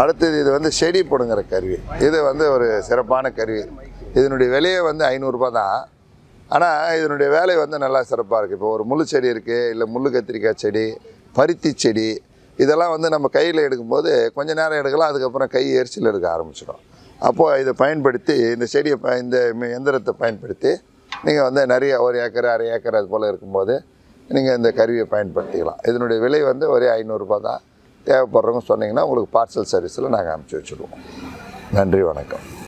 அடுத்தது இது வந்து செடி போடுங்கிற கருவி இது வந்து ஒரு சிறப்பான கருவி இதனுடைய விலையே வந்து ஐநூறுரூபா தான் ஆனால் இதனுடைய வேலை வந்து நல்லா சிறப்பாக இருக்குது இப்போ ஒரு முள்ளு செடி இருக்குது இல்லை முள்ளு கத்திரிக்காய் செடி பருத்தி செடி இதெல்லாம் வந்து நம்ம கையில் எடுக்கும்போது கொஞ்ச நேரம் எடுக்கலாம் அதுக்கப்புறம் கை எரிச்சல் எடுக்க ஆரம்பிச்சிடும் அப்போது இதை பயன்படுத்தி இந்த செடியை ப இந்த மி- எந்திரத்தை பயன்படுத்தி நீங்கள் வந்து நிறைய ஒரு ஏக்கர் அரை ஏக்கர் அது போல் இருக்கும்போது நீங்கள் இந்த கருவியை பயன்படுத்திக்கலாம் இதனுடைய விலை வந்து ஒரே ஐநூறுரூபா தான் தேவைப்படுறவங்க சொன்னீங்கன்னா உங்களுக்கு பார்சல் சர்வீஸில் நாங்கள் அனுப்பிச்சி வச்சுடுவோம் நன்றி வணக்கம்